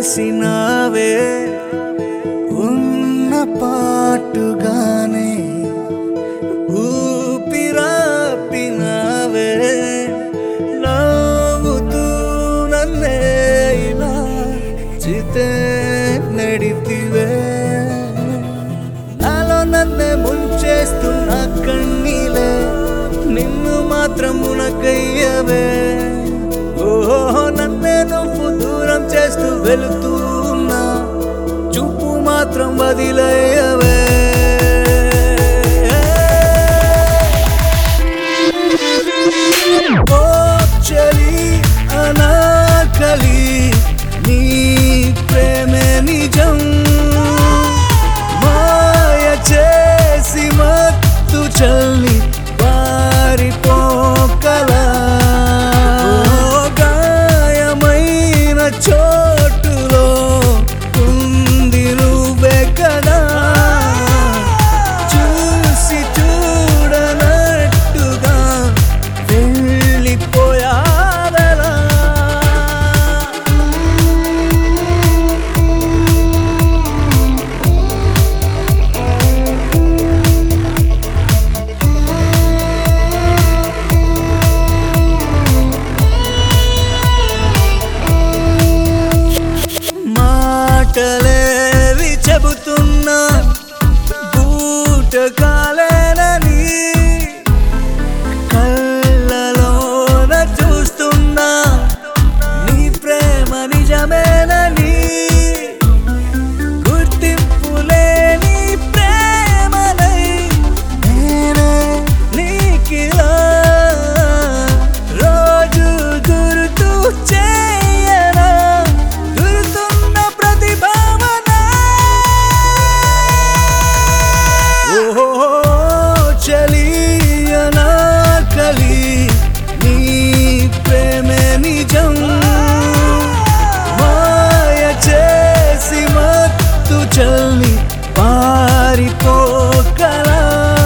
చేసినావే ఉన్న పాటుగానే ఊపిరాపినావే నవ్వుతూ నన్నే ఇలా చితే నడితివే నాలో నన్నే ముంచేస్తున్న కన్నీలే నిన్ను మాత్రం మునకయ్యవే ఓహో నన్నే నువ్వు దూరం చేస్తూ వెళుతూ ఉన్నా చూపు మాత్రం వదిలేయవే ఓ చలి అనాకలి నీ ప్రేమే నిజం మాయ చేసి మత్తు చల్లి పారిపోకలా గాయమైన చోటులో ఉంది నువ్వే కదా చూసి చూడనట్టుగా వెళ్ళిపోయావలా మాటలేవి చెబుతున్నా బూటకాలేనని కళ్ళలోన చూస్తున్నా నీ ప్రేమ నిజమేనని గుర్తింపు లేని ప్రేమనై నేనే నీకిలా రోజు గుర్తు చేయనా గుర్తున్న ప్రతిభావన ఓహో చలియనా కలి నీ ప్రేమే నిజం మాయ చేసి మత్తు చల్లి పారిపోకలా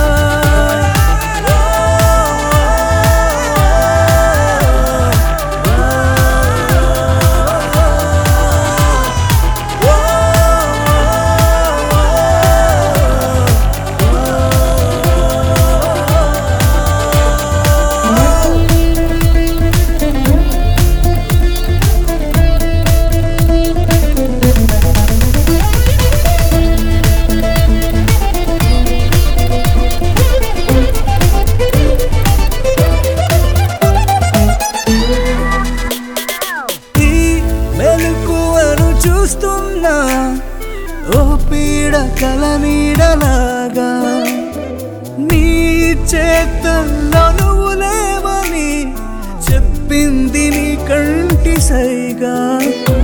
ఈ మెలకువను చూస్తున్నా ఓ పీడ కల నీడలాగా నీ చేతల్లో నువ్వు లేవని చెప్పింది నీ కంటి సైగా